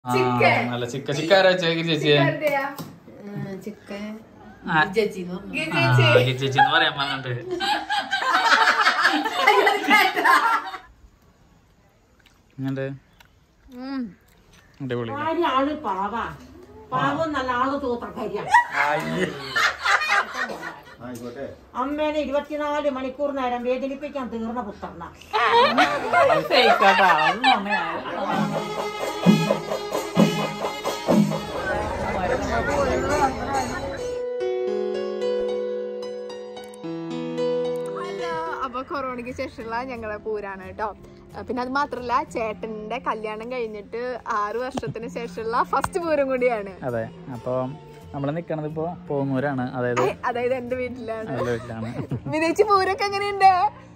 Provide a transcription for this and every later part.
ആ, നല്ല ചിക്ക ചിക്ക ആരാ വെച്ചേ ചേച്ചി ചിക്കൻ ആ, ആ, ഗിരി ചേച്ചി എന്ന് പറയാൻ പറഞ്ഞിട്ട് ഇങ്ങണ്ട് അടിപൊളി ആര് ആള് പാവാ പാവം നല്ല ആള് തൂത്തക്കരിയ അമ്മേനെ ഇരുപത്തിനാല് മണിക്കൂർ നേരം വേദനിപ്പിക്കാൻ തീർന്ന പുത്രന ഹലോ അപ്പൊ കൊറോണയ്ക്ക് ശേഷമുള്ള ഞങ്ങളെ പൂരാണ് കേട്ടോ പിന്നെ അത് മാത്രല്ല ചേട്ടന്റെ കല്യാണം കഴിഞ്ഞിട്ട് ആറു വർഷത്തിന് ശേഷമുള്ള ഫസ്റ്റ് പൂരം കൂടിയാണ് അതെ അപ്പൊ നമ്മള് നിക്കണത് ഇപ്പൊ പോന്നൂരാണ് അതായത് അതായത് എന്റെ വീട്ടിലാണ് നല്ല വീട്ടിലാണ് വിദേശി പൂരൊക്കെ എങ്ങനെയുണ്ട്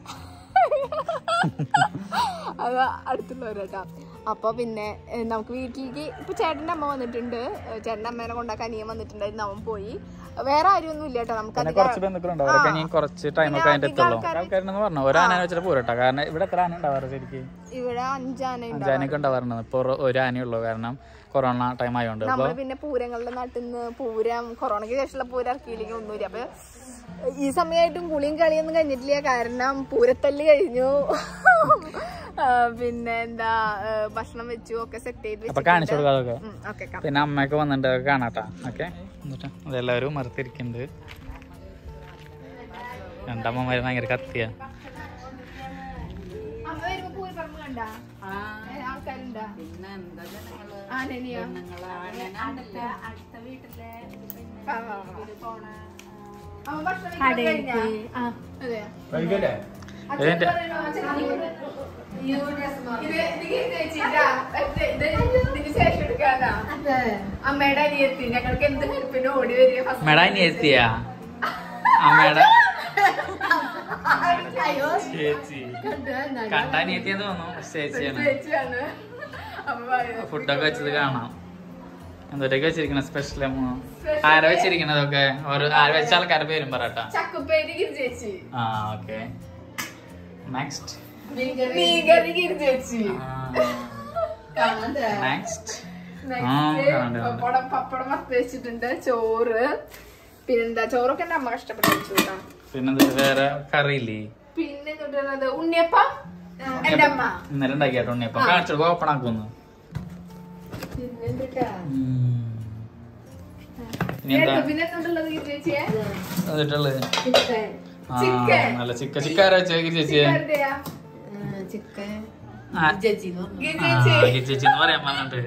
അത് അടുത്തുള്ളവരേട്ടാ അപ്പൊ പിന്നെ ഏ, നമുക്ക് വീട്ടിലേക്ക് ഇപ്പൊ ചേട്ടന്റെ അമ്മ വന്നിട്ടുണ്ട് ഏ, ചേട്ടന്റെ അമ്മേനെ കൊണ്ടാക്കാൻ അനിയൻ വന്നിട്ടുണ്ടായിരുന്നു അവൻ പോയി വേറെ ആരും ഒന്നും ഇല്ല കേട്ടോ നമുക്ക് പിന്നെ അധികം കുറച്ച് ബന്ധുക്കളുണ്ട് അവരൊക്കെ ഇനി കുറച്ച് ടൈം ഒക്കെ കഴിഞ്ഞിട്ട് എത്തുള്ളൂ ആൾക്കാരെന്ന് പറഞ്ഞു ഒരു ആന വെച്ചിട്ട് പോരട്ടോ കാരണം ഇവിടെ എത്ര ആന ഉണ്ടാവാറ് ശരിക്കും ഇവിടെ അഞ്ചാന അഞ്ചാനൊക്കെ ഉണ്ടാവാറുണ്ട് ഇപ്പൊ ഒരു- ഒരു ആനയുള്ളൂ കാരണം കൊറോണ ടൈം ആയതുകൊണ്ട് അപ്പൊ നമ്മള് പിന്നെ പൂരങ്ങളുടെ നാട്ടിൽ നിന്ന് പൂരം കൊറോണയ്ക്ക് ശേഷമുള്ള പൂരം ഇറക്കിയില്ലെങ്കിൽ ഒന്നുമില്ല അപ്പൊ ഈ സമയമായിട്ടും കുളിയും കളിയൊന്നും കഴിഞ്ഞിട്ടില്ല കാരണം പൂരത്തല്ല് കഴിഞ്ഞു ആ, പിന്നെ എന്താ ആ, ഭക്ഷണം വെച്ചു ഒക്കെ സെറ്റ് ചെയ്ത് അപ്പൊ കാണിച്ചു കൊടുക്കാം അതൊക്കെ ഓക്കെ പിന്നെ അമ്മയൊക്കെ വന്നിട്ട് അതൊക്കെ കാണാട്ടാ ഓക്കെ എന്നിട്ട് അതെല്ലാവരും മറുത്തിരിക്കുന്നുണ്ട് രണ്ടമ്മമാര് ഭയങ്കര കത്തിയ അമ്മ വരുമ്പോ പൂരപ്പറമ്പ് കണ്ടാ ആൾക്കാരുണ്ടാ ആനനിയോ ആ, ആ, ആ. അമ്മ ഭക്ഷണം കഴിക്കാൻ കഴിഞ്ഞാ? അതെയോ? ഇതിന്റെ അമ്മയുടെ അനിയത്തി ഞങ്ങൾക്ക് എന്ത് ഹെൽപ്പിനും ഓടി വരിക ഫസ്റ്റ് മേഡം ഇനി എത്തിയ അമ്മയുടെ ചേച്ചി കണ്ടാ അനിയത്തിയെന്ന് തോന്നുന്നു ചേച്ചിയാണ് ചേച്ചിയാണ് അമ്മ പറയുന്നത് ഫുഡൊക്കെ വെച്ചത് കാണാം എന്തൊക്കെ വെച്ചിരിക്കണ സ്പെഷ്യൽ ആരാ വെച്ചിരിക്കണതൊക്കെ ഓരോ ആര വെച്ച ആൾക്കാരുടെ പേരും പറയട്ടാ ചക്കുപ്പേരി ഗിരി ചേച്ചി ആ ഓക്കെ നെക്സ്റ്റ് മീൻകറി ഗിരി ചേച്ചി നെക്സ്റ്റ് Next, കാണാണ്ട്, കാണാണ്ട്. പപ്പടം പപ്പടം മത്ത് വെച്ചിട്ടുണ്ട് ചോറ് പിന്നെന്താ ചോറൊക്കെ എന്റെ അമ്മ കഷ്ടപ്പെട്ട് വെച്ചു കേട്ടോ പിന്നെന്താ വേറെ കറിയില്ലേ പിന്നെ കിട്ടുന്നത് ഉണ്ണിയപ്പം എന്റെ അമ്മ ഇന്നലെ ഉണ്ടാക്കിയാട്ടോ ഉണ്ണിയപ്പം കാണിച്ചു ഓപ്പൺ ആക്കുന്നു ഇനി എന്താ പിന്നെ എന്തുള്ളത് ഗിരി ചേച്ചിയെ എന്നിട്ടുള്ളത് ആ ചിക്കൻ. നല്ല ചിക്ക ചിക്ക ആരാ വെച്ചേ ഗിരി ചേച്ചിയെ ആരുടെയാ? ചിക്കൻ ആ, ചേച്ചി ഗിരി ആ, ചേച്ചി ഗിരി ചേച്ചി എന്ന് പറയാൻ പറഞ്ഞിട്ട്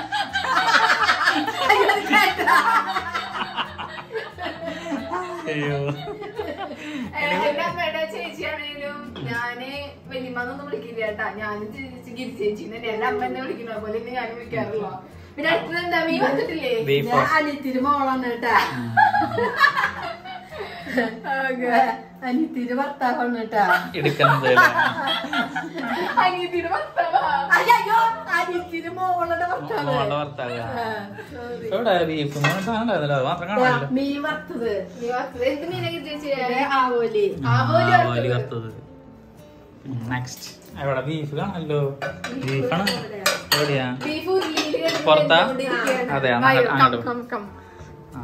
അയ്യോ ഏ, എന്റെ അമ്മയുടെ ചേച്ചിയാണേലും ഞാന് വലിയമ്മന്നൊന്നും വിളിക്കില്ല കേട്ടാ ഞാനും ചേച്ചി ഗിരി ചേച്ചി എന്റെ അമ്മ എന്നെ വിളിക്കുന്ന പോലെ തന്നെ ഞാനും വിളിക്കാറുള്ളൂ പിന്നെ അടുത്തത് എന്താ മീ വന്നിട്ടില്ലേ ബീഫ് അനിയത്തിരി മോളാണ് കേട്ടാ അനിയത്തിരി ഭർത്താവാണ് കേട്ടാ എടുക്കുന്നത് അല്ലേ? അനിയത്തിയുടെ ഭർത്താവാ അയ്യോ അനിയത്തിരി മോളുടെ ഭർത്താവ് മോളുടെ ഭർത്താവ് എവിടെ ബീഫ് സാധനം ഉണ്ടായിരുന്നല്ലോ അത് മാത്രം കാണാമല്ലോ മീൻ വറുത്തത് മീ വറുത്തത് എന്ത് മീനാ ഗിരി ചേച്ചി പിന്നെ ആവോലി ആവോലി വറുത്തത്. ആവോലി വറുത്തത് നെക്സ്റ്റ് എവിടെ ബീഫ് കാണല്ലോ ബീഫാണ് എവിടെയാ ബീഫ് ഉരുളിയിൽ കിടന്ന് പുറത്താ? വെന്തുകൊണ്ടിരിക്കുകയാണ്. അതെ, അങ്ങ് വായോ, കം, അങ്ങോട്ട്. Come, come. ആ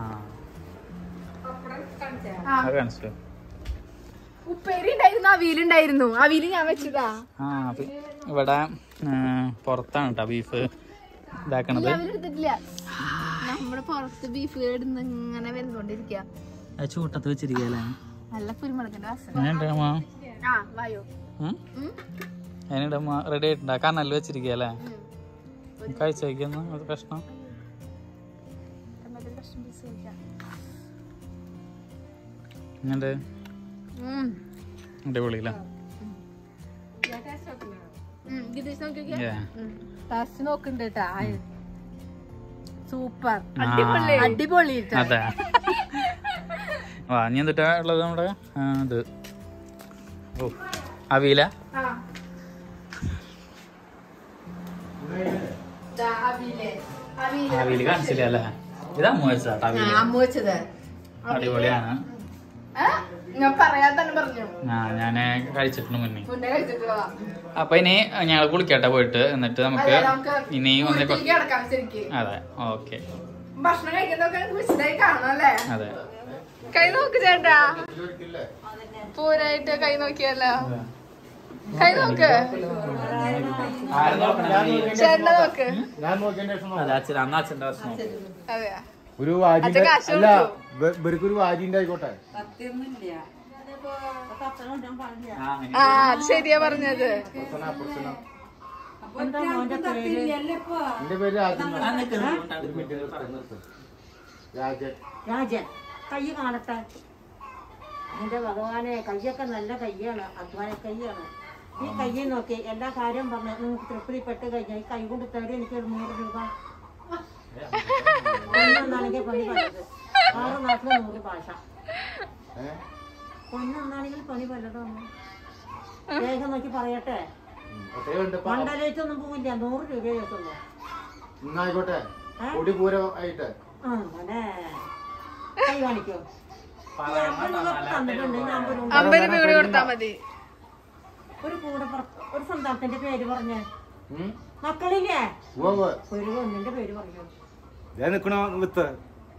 ആ, അത് കാണിച്ചു ഉപ്പേരി ഉണ്ടായിരുന്നു അവിയലുണ്ടായിരുന്നു അവിയല് ഞാൻ വെച്ചതാ ആ പി- ഇവിടെ ആ, പുറത്താണ് കേട്ടോ ബീഫ് ഇതാക്കണത് അവരെടുത്തിട്ടില്ല നമ്മുടെ പുറത്ത് ബീഫ് കേടുന്ന് ഇങ്ങനെ വെന്തുകൊണ്ടിരിക്കുക അത് ചൂട്ടത്ത് വെച്ചിരിക്കല്ലേ നല്ല കുരുമുളകിന്റെ വാസന എങ്ങനെയുണ്ട് അമ്മ ആ വായോ ഉം? ഉം. എങ്ങനെയുണ്ട് അമ്മ റെഡി ആയിട്ടുണ്ടാ കനല് വെച്ചിരിക്കല്ലേ കഴിച്ചു വയ്ക്കുന്ന ഒരു കഷ്ണം നമുക്കൊരു കഷ്ണം piece കഴിക്കാം. എങ്ങനെയുണ്ട് ഉം. അടിപൊളിയില്ല ഉം, ഗിരീഷ് നോക്കി നോക്കിയേ. Yeah. ഉം. ടേസ്റ്റ് നോക്കണ്ട് കേട്ടാ സൂപ്പർ അടിപൊളി. അടിപൊളി ട്ടാ. അതെ ആ ഇനി എന്തിട്ടാ ഉള്ളത് നമ്മുടെ ആ, ഇത് ഓ അവിയില ആ. ദാ അവിയല്. അവിയല്. അവിയിൽ കാണിച്ചില്ല അല്ലേ ഇത് അമ്മ വെച്ചതാട്ടോ ആ, അവിയിൽ അമ്മ വെച്ചത് അടിപൊളിയാണ് ഞാൻ പറയാൻ തന്നെ പറഞ്ഞു ആ ഞാന് കഴിച്ചിട്ടുണ്ട് മുന്നേ മുന്നേ കഴിച്ചിട്ടുള്ളതാ അപ്പൊ ഇനി ഞങ്ങൾ കുളിക്കട്ടെ പോയിട്ട് എന്നിട്ട് നമുക്ക് അതെ, നമുക്ക് ഇനി ഒന്ന് വീട്ടിലേക്ക് കിടക്കാം ശരിക്ക് അതെ ഓക്കെ ഭക്ഷണം കഴിക്കുന്നതൊക്കെ വിശദമായി കാണണം അല്ലേ അതെ കൈ നോക്ക് ചേട്ടാ പൂരായിട്ട് കൈ നോക്കിയല്ലോ കൈ നോക്ക് ചേട്ടനെ നോക്ക് ഞാൻ നോക്കിയതിന്റെ ശേഷം അതെ അച്ഛൻ അന്ന് അച്ഛൻ്റെ ഭക്ഷണം അതെയാ ഒരു വാജിന്റെ അച്ഛൻ കാശ് അല്ല കൊടുത്തു. ഇവ- ഇവർക്ക് ഒരു വാജിന്റെ ആയിക്കോട്ടെ ആ, അങ്ങനെ. ആ അത് ശരിയാ പറഞ്ഞത് പ്രശ്നം പ്രശ്നം എന്താ മോന്റെ പേര് എന്റെ പേര് രാജൻ ആ, നിക്ക്, നിക്ക്, ഒരു നിക്ക്. മിനിറ്റ് നിർത്ത്, നിർത്ത്. രാജൻ രാജൻ കൈ കാണട്ടെ എന്റെ ഭഗവാനെ കയ്യൊക്കെ നല്ല കയ്യാണ് അധ്വാന കയ്യാണ് ഈ കയ്യെ നോക്കി എല്ലാ കാര്യം പറഞ്ഞ് നിങ്ങൾക്ക് തൃപ്തിപ്പെട്ട് കഴിഞ്ഞാൽ ഈ കൈ കൊണ്ട് തരും എനിക്ക് ഒരു നൂറ് രൂപ ഒന്നൊന്നാണെങ്കിൽ പണി പലത് ആറ് നാട്ടില് നൂറ് ഭാഷ ഏ? ഒന്നൊന്നാണെങ്കിൽ പണി പലതോ വേഗം നോക്കി പറയട്ടെ ഉം. എത്രയുണ്ട് ഇപ്പൊ? മണ്ഡലേറ്റൊന്നും പോവില്ല നൂറ് രൂപ കേട്ടുള്ളൂ എന്നായിക്കോട്ടെ ഏ? പൊടി പൂരം ആയിട്ട് ആ അതെ കൈ കാണിക്കോ തന്നിട്ടുണ്ട് ഞാൻ ഒരു അമ്പത് രൂപ കൂടി കൊടുത്താ മതി ഒരു കൂടെ പറ- ഒരു സന്താനത്തിന്റെ പേര് പറഞ്ഞേ ഉം? മക്കളില്ലേ ഉവ്വ് ഉവ്വ്. ഒരു ഒന്നിന്റെ പേര് പറഞ്ഞു ദേ നിക്കണോ വിത്ത്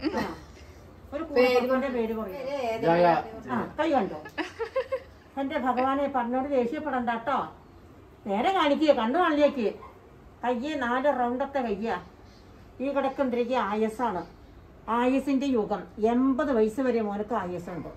ഒരു കൂടെ പേര് പറഞ്ഞു ജയ ആ കൈ കണ്ടോ എന്റെ ഭഗവാനെ പറഞ്ഞോട് ദേഷ്യപ്പെടണ്ട കേട്ടോ നേരെ കാണിക്കുക കണ്ണു കാണിലേക്ക് കയ്യെ നാല് റൗണ്ടത്തെ കയ്യാ ഈ കിടക്കുണ്ടിരിക്കുക ആയസാണ് ആയുസിന്റെ യുഗം എൺപത് വയസ്സ് വരെ മോനക്ക് ആയുസുണ്ട്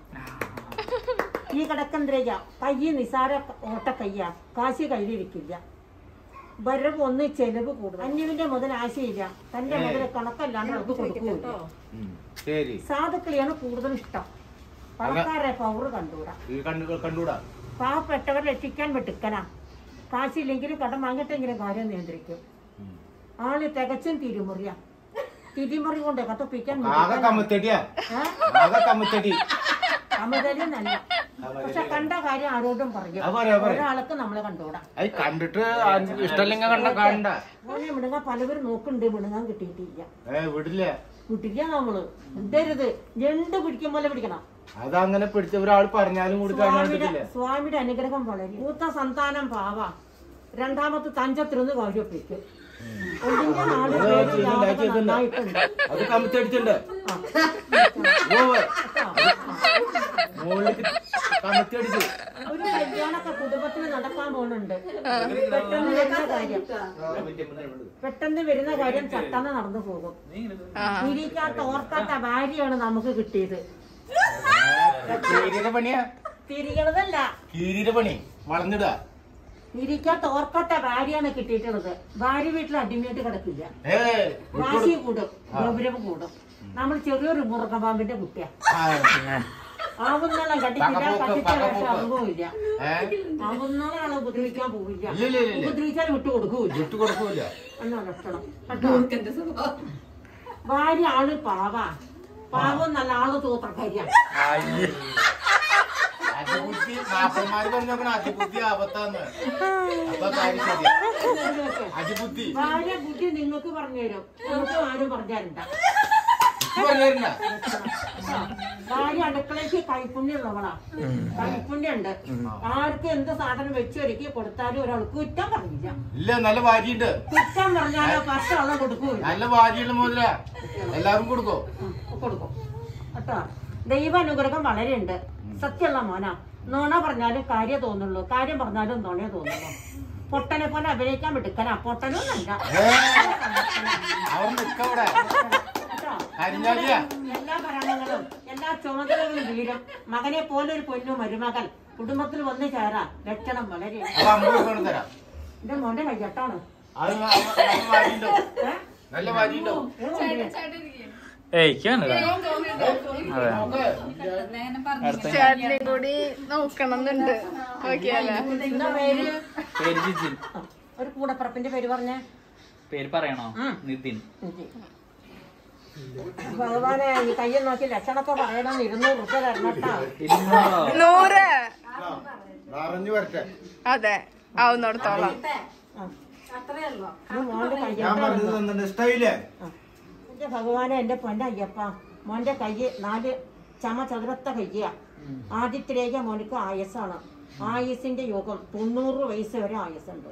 ഈ കിടക്കന്തിരിക്ക കയ്യ് നിസാര ഓട്ട കയ്യാ കാശി കയ്യിലിരിക്കില്ല വരവ് ഒന്ന് ചെലവ് കൂടുതൽ അന്യവിന്റെ മുതൽ ആശയില്ല തന്റെ മുതൽ കണക്കല്ലാണ്ട് അവർക്ക് കൊടുക്കൂല ഉം. ശരി സാധുക്കളിയാണ് കൂടുതൽ ഇഷ്ടം പണക്കാരെ പവർ കണ്ടുകൂടാ ഈ കണ്ണുകൾ കണ്ടൂടാ പാവപ്പെട്ടവർ രക്ഷിക്കാൻ വെട്ടിക്കനാ കാശില്ലെങ്കിലും കടം വാങ്ങിട്ടെങ്കിലും കാര്യം നിയന്ത്രിക്കും ഉം. ആള് തികച്ചും തിരുമുറിയാ തിരുമുറി കൊണ്ട് കത്തപ്പിക്കാൻ ആകെ കമ്മത്തടിയാ ആകെ കമ്മത്തടി അമതലും നല്ല പക്ഷെ കണ്ട കാര്യം ആരോടും പറയും അത് പറയാ, പറയാ. ഒരാൾക്ക് നമ്മളെ കണ്ടുകൂടാ അത് കണ്ടിട്ട് ഇഷ്ടല്ലെങ്കിൽ കണ്ട കണ്ട മോനെ മിണുങ്ങ പലവരും നോക്കുന്നുണ്ട് മിണുങ്ങാൻ കിട്ടിയിട്ടില്ല ഏ വിടില്ല കിട്ടില്ല നമ്മള് ഇടരുത് ഞണ്ട് പിടിക്കും പോലെ പിടിക്കണം അതങ്ങനെ പിടിച്ച ഒരാൾ പറഞ്ഞാലും കൂടി കാണാൻ സ്വാമിയുടെ കിട്ടില്ല സ്വാമിയുടെ അനുഗ്രഹം വളരെ മൂത്ത സന്താനം പാവ രണ്ടാമത്തെ തഞ്ചത്തിരുന്ന് കൗരപ്പിക്കും ഒന്നിന്റെ നാല് പേര് ജാതകം നന്നായിട്ടുണ്ട് അത് കമ്മത്തടിച്ചിട്ടുണ്ട് ആ. ഉവ്വ്. മുകളിലേക്ക് കമ്മത്തടിച്ചു ഒരു കല്യാണൊക്കെ കുടുംബത്തിന് നടക്കാൻ പോകുന്നുണ്ട് പെട്ടെന്ന് വരുന്ന കാര്യം പെട്ടെന്ന് വരുന്ന കാര്യം ചട്ടന്ന് നടന്നു പോകും തിരിക്കാത്ത ഓർക്കാത്ത ഭാര്യയാണ് നമുക്ക് കിട്ടിയത് കീരിയുടെ പണിയാ തിരികണതല്ല കീരിയുടെ പണി വളഞ്ഞിടുക തിരിക്കാത്ത ഓർക്കാത്ത ഭാര്യയാണ് കിട്ടിയിട്ടുള്ളത് ഭാര്യ വീട്ടിൽ അടിമയായിട്ട് കിടക്കില്ല ഏ വാശി കൂടും ഗൗരവം കൂടും നമ്മൾ ചെറിയൊരു മുറുക്കമ്പാമ്പിന്റെ കുട്ടിയാ ആവുന്നോളം കട്ടിക്കില്ല പകപോക്ക്, കട്ടിച്ച പകപോക്ക്. പക്ഷെ അറിവില്ല ഏ ആവുന്നോളം ആളെ ഉപദ്രവിക്കാൻ പോവില്ല ഇല്ല ഇല്ല ഇല്ല ഉപദ്രവിച്ചാൽ വിട്ടു കൊടുക്കൂല വിട്ടു കൊടുക്കൂല എന്നാ ലക്ഷണം കേട്ടോ ഭാര്യ ആള് പാവാ പാവം നല്ല ആള് തൂത്രക്കാരിയാ അതിബുദ്ധി മാപ്പന്മാര് പറഞ്ഞോക്കണ അതിബുദ്ധി ആപത്താന്ന് അപ്പൊ കാര്യം ശരിയാ അതിബുദ്ധി ഭാര്യ ബുദ്ധി നിങ്ങൾക്ക് പറഞ്ഞുതരും നമുക്ക് ആരും പറഞ്ഞുതരണ്ട ഇത് പറഞ്ഞിരുന്ന ഭാര്യ അടുക്കളയ്ക്ക് കൈപ്പുണ്യമുള്ളവളാ കൈപ്പുണ്യുണ്ട് ആർക്ക് എന്ത് സാധനം വെച്ചൊരുക്കി കൊടുത്താലും ഒരാൾക്ക് കുറ്റം പറഞ്ഞില്ല ഇല്ല നല്ല വാരിയുണ്ട് കുറ്റം പറഞ്ഞാലോ പത്തോളം കൊടുക്കൂല നല്ല വാരിയുള്ള മുതല എല്ലാവർക്കും കൊടുക്കോ ഉം, കൊടുക്കും കേട്ടോ ദൈവാനുഗ്രഹം വളരെ ഉണ്ട് സത്യമുള്ള മോനാ നോണ പറഞ്ഞാലും കാര്യം തോന്നുള്ളൂ കാര്യം പറഞ്ഞാലും നോണേ തോന്നുള്ളൂ പൊട്ടനെ പോലെ അഭിനയിക്കാൻ വിടുക്കനാ പൊട്ടനും നല്ല ഏ അവർ നിക്കവിടെ കേട്ടോ കരിഞ്ഞാലിയാ എല്ലാ ഭരണങ്ങളും എല്ലാ ചുമതലകളും വീരും മകനെ പോലെ ഒരു പൊന്നു മരുമകൻ കുടുംബത്തിൽ വന്നു ചേരാ ലക്ഷണം വളരെ അപ്പൊ അമ്പത് രൂപ തരാം എന്റെ മോന്റെ കയ്യട്ടാണ് അത് ന- നല്ല വാരിയുണ്ടോ നല്ല വാരിയുണ്ടോ ഏയ്ക്ക് വേണ്ടതാ അതെ അടുത്ത ചേട്ടനെയും കൂടി നോക്കണം എന്നുണ്ട് നോക്കിയാലേ എന്താ പേര് പേര് ജിജിൻ ഒരു കൂടപ്പറപ്പിന്റെ പേര് പറഞ്ഞേ പേര് പറയണോ നിതിൻ ഭഗവാനെ ഈ കയ്യിൽ നോക്കി ലക്ഷണമൊക്കെ പറയണം ഇരുന്നൂറ് റുപ്യ തരണം കേട്ടാ ഇരുന്നൂറോ നൂറ് നിറഞ്ഞു വരട്ടെ അതെ ആവുന്നിടത്തോളം ഇത് മോന്റെ ഞാൻ കയ്യട്ടാണ് പറഞ്ഞത് തന്നിട്ട് ഇഷ്ടമില്ലേ എന്റെ ഭഗവാനെ എന്റെ പൊന്നെ അയ്യപ്പ മോന്റെ കയ്യ് നാല് ചമ ചതുരത്ത കയ്യ ആദിത്യരേഖ മോനിക്ക് ആയസാണ് ആയുസിന്റെ യോഗം തൊണ്ണൂറ് വയസ്സ് വരെ ആയുസുണ്ട്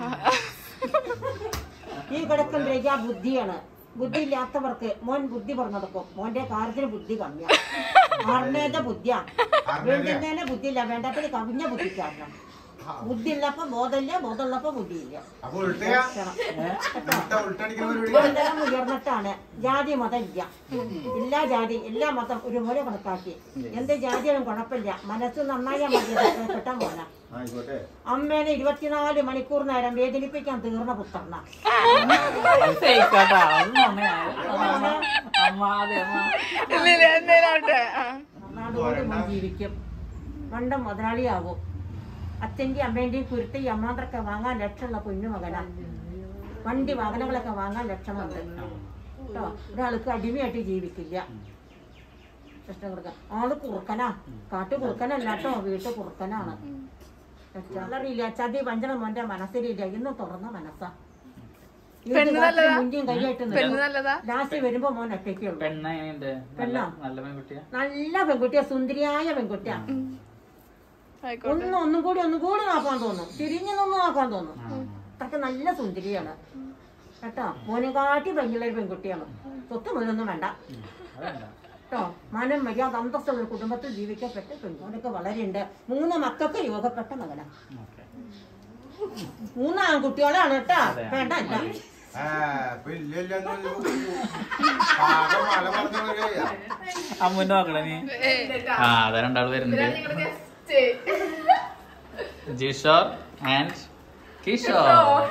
ഈ കിടക്കുന്ന രേഖ ബുദ്ധിയാണ് ബുദ്ധി ഇല്ലാത്തവർക്ക് മോൻ ബുദ്ധി പറഞ്ഞെടുക്കും മോന്റെ കാര്യത്തിന് ബുദ്ധി കമ്മിയാണ് ആർമേത ബുദ്ധിയാ വേണ്ടുന്നതിന് ബുദ്ധിയില്ല വേണ്ടാത്തത് കവിഞ്ഞ ബുദ്ധി കാരണം ബുദ്ധി ഉള്ളപ്പോ ബോധമില്ല ബോധമുള്ളപ്പോ ബുദ്ധിയില്ല അപ്പൊ ഉൾട്ടയാ ഉൾട്ട ഉൾട്ടടിക്കുന്ന പരിപാടി ഇതെല്ലാം ഉയർന്നിട്ടാണ് ജാതി മതം ഇല്ല എല്ലാ ജാതി എല്ലാ മതം ഒരുപോലെ കണക്കാക്കി എന്ത് ജാതിയാലും കുഴപ്പമില്ല മനസ്സ് നന്നായാൽ മതി പെട്ടാ മോന ആയിക്കോട്ടെ അമ്മേനെ ഇരുപത്തിനാല് മണിക്കൂർ നേരം വേദനിപ്പിക്കാൻ തീർന്ന പുത്രന ഫേക്കാട്ടാ അത് നുണയാണ്. അമ്മ അതെ അമ്മ ഇല്ല ഇല്ല എന്തേലും ആവട്ടെ ആ. നാടോട് മോൻ ജീവിക്കും മണ്ടം മുതലാളിയാവും അച്ഛൻ്റെ അമ്മേൻ്റെയും കുരുത്തി അമ്മാന്ത്രൊക്കെ വാങ്ങാൻ ലക്ഷമുള്ള കുഞ്ഞു മകനാ വണ്ടി വാഹനങ്ങളൊക്കെ വാങ്ങാൻ ലക്ഷമുണ്ട് കേട്ടോ ഒരാൾക്ക് അടിമയായിട്ട് ജീവിക്കില്ല പ്രശ്നം കൊടുക്കാം ആള് കുറുക്കനാ കാട്ടു കുറുക്കനല്ല കേട്ടോ വീട്ടു കുറുക്കനാണ് അതറിയില്ല ചതി വഞ്ചന മോന്റെ മനസ്സിലില്ല ഇന്ന് തുറന്ന മനസ്സാ പെണ്ണ് നല്ലതാ? മുഞ്ചും കൈയായിട്ട് പെണ്ണ് നല്ലതാ ലാസ്റ്റ് വരുമ്പോ മോൻ ഒറ്റയ്ക്കുള്ളൂ പെണ്ണ എങ്ങനെയുണ്ട് നല്ല പെണ്ണോ? നല്ല പെൺകുട്ടിയാ നല്ല പെൺകുട്ടിയാ സുന്ദരിയായ പെൺകുട്ടിയാ ആയിക്കോട്ടെ ഒന്നും ഒന്നും കൂടി ഒന്നും കൂടി നോക്കാൻ തോന്നും തിരിഞ്ഞു നിന്ന് നോക്കാൻ തോന്നും അതൊക്കെ നല്ല സുന്ദരിയാണ് കേട്ടോ മോനെ കാട്ടി ഭംഗിയുള്ള ഒരു പെൺകുട്ടിയാണ് സ്വത്ത് മുതലൊന്നും വേണ്ട അതല്ല കേട്ടോ മാനം മര്യാദ അന്തസ്സുള്ള ഒരു കുടുംബത്തിൽ ജീവിക്കപ്പെട്ട പെൺകുട്ടിയൊക്കെ വളരെ ഉണ്ട് മൂന്ന് മക്കൾക്ക് യോഗപ്പെട്ട മകനാ ഓക്കെ മൂന്ന് ആൺകുട്ടികളാണ് കേട്ടോ വേണ്ട അല്ല ആ ഇപ്പൊ ഇല്ല ഇല്ല എന്ന് പറഞ്ഞപ്പോ ആകെ മല പറഞ്ഞ അമ്മൂന്റെ മക്കളെ നീ ആ അതെ രണ്ടാൾ വരുന്നുണ്ട് ജിഷോർ ആൻഡ് കിഷോർ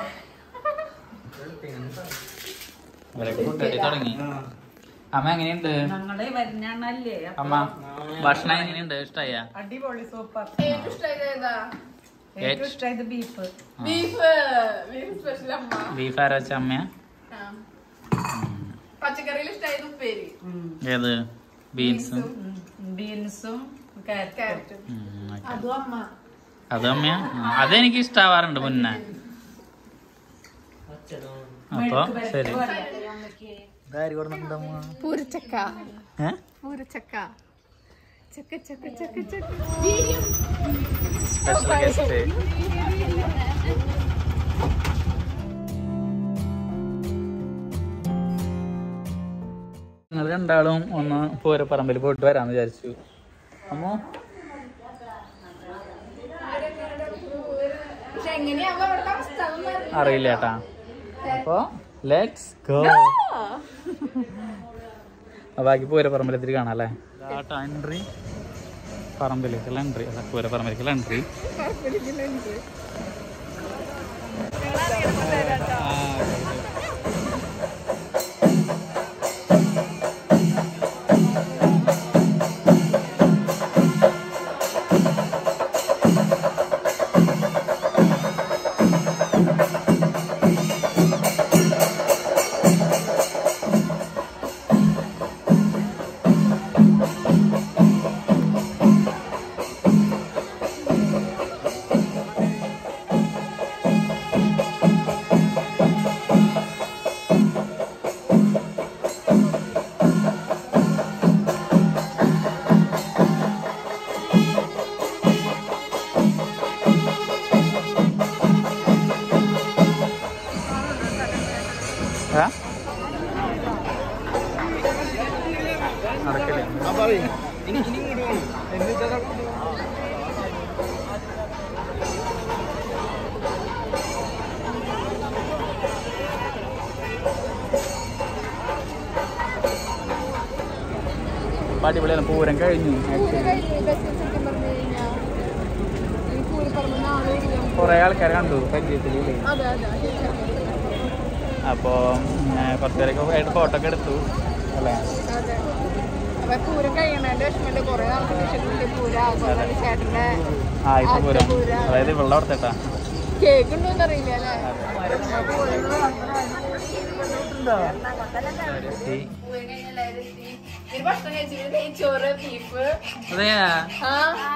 ഇവരൊക്കെ കൂട്ടടി തുടങ്ങി അമ്മ എങ്ങനെയുണ്ട് ഞങ്ങളെ വരുന്നല്ലേ അമ്മ ഭക്ഷണം എങ്ങനെയുണ്ട് ഇഷ്ടായ അടിപൊളി സൂപ്പർ ഏറ്റവും ഇഷ്ടമായത് ഏതാ ഏറ്റവും ഇഷ്ടമായത് ബീഫ് ബീഫ് ബീഫ് സ്പെഷ്യൽ അമ്മ ബീഫ് ആരാ വെച്ച അമ്മയാ ആ. പച്ചക്കറിയിൽ ഇഷ്ടമായത് ഉപ്പേരി ഏത് ബീൻസും ബീൻസും ക്യാരറ്റും ക്യാരറ്റും അതും അമ്മ അത് അമ്മയാ ആ, അതെനിക്ക് ഇഷ്ടാവാറുണ്ട് മുന്നേ അപ്പൊ ശരി പൂരച്ചക്ക ഏ പൂരച്ചക്ക ചക്ക ചക്ക ചക്ക ചക്ക സ്പെഷ്യൽ ഗസ്റ്റ് നിങ്ങൾ രണ്ടാളും ഒന്ന് പൂരപ്പറമ്പിൽ പോയിട്ട് വരാന്ന് വിചാരിച്ചു അമ്മോ പക്ഷെ എങ്ങനെയാവുമ്പോ അവിടുത്തെ അവസ്ഥ അതൊന്നും അറിയില്ല. അറിയില്ല ചേട്ടാ അപ്പൊ ലെറ്റ്സ് ഗോ ബാക്കി പൂരപ്പറമ്പിലെത്തിരി കാണാം അല്ലേ എൻട്രി പറമ്പിലേക്കുള്ള എൻട്രി അല്ല പൂരപ്പറമ്പിലേക്കുള്ള എൻട്രി ആ? നടക്കില്ല അപ്പൊ അടിപൊളിയാണ് പൂരം കഴിഞ്ഞു പൂരം കഴിഞ്ഞു ബസ് ശരിക്കും പറഞ്ഞു കഴിഞ്ഞാ ഈ പൂരപ്പറമ്പ് നാളെ ഇരിക്കും കുറെ ആൾക്കാരെ കണ്ടു പരിചയത്തിലേ അതെ അതെ അപ്പോൾ കുറച്ച് പേരൊക്കെ ആയിട്ട് ഫോട്ടോ ഒക്കെ എടുത്തു അല്ലേ അതെ അപ്പൊ പൂരം കഴിയണതിന്റെ വിഷമമുണ്ട് കുറെ നാൾക്ക് വിഷമമുണ്ട് പൂരം ആഘോഷം ചേട്ടന്റെ ആ ഇപ്പൊ പൂരം പൂരം. അതായത് വെള്ളം കൊടുത്തേട്ടാ കേക്ക് ഉണ്ടോന്ന് അറിയില്ല അല്ലേ ഭക്ഷണം കഴിച്ചിട്ട് നെയ്ച്ചോറ് ബീഫ് അതെയാ ആ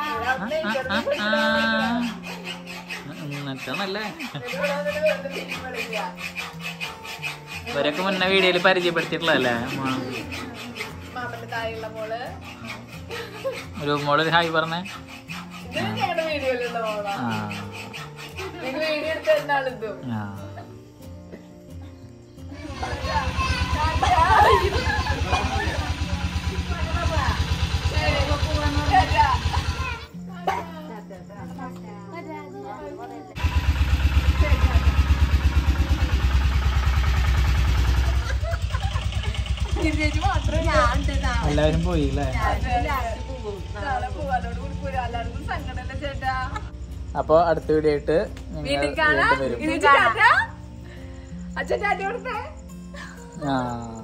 നല്ലേ ഇവരൊക്കെ മുന്നേ വീഡിയോയിൽ പരിചയപ്പെടുത്തിയിട്ടുള്ളതല്ലേ മാമന്റെ താഴെയുള്ള മോള് ഒരു മോളൊരു ഹായ് പറഞ്ഞേ ഇത് ഞങ്ങളുടെ വീഡിയോയിലുള്ള മോളാ ആ നിങ്ങൾ വീഡിയോ എടുത്ത എന്നാളിതും ആ ചേച്ചി മാത്രമേ എല്ലാവരും പോയി അല്ലേ നാളെ പോവാനോട് കൂടി പോരും എല്ലാവർക്കും സങ്കടമല്ല ചേട്ടാ അപ്പൊ അടുത്ത വീഡിയോ ആയിട്ട് നിങ്ങൾ വീട്ടിൽ കാണാം വീണ്ടും വരും ഇത് ടാറ്റ അച്ഛൻ ടാറ്റ കൊടുത്തേ ആ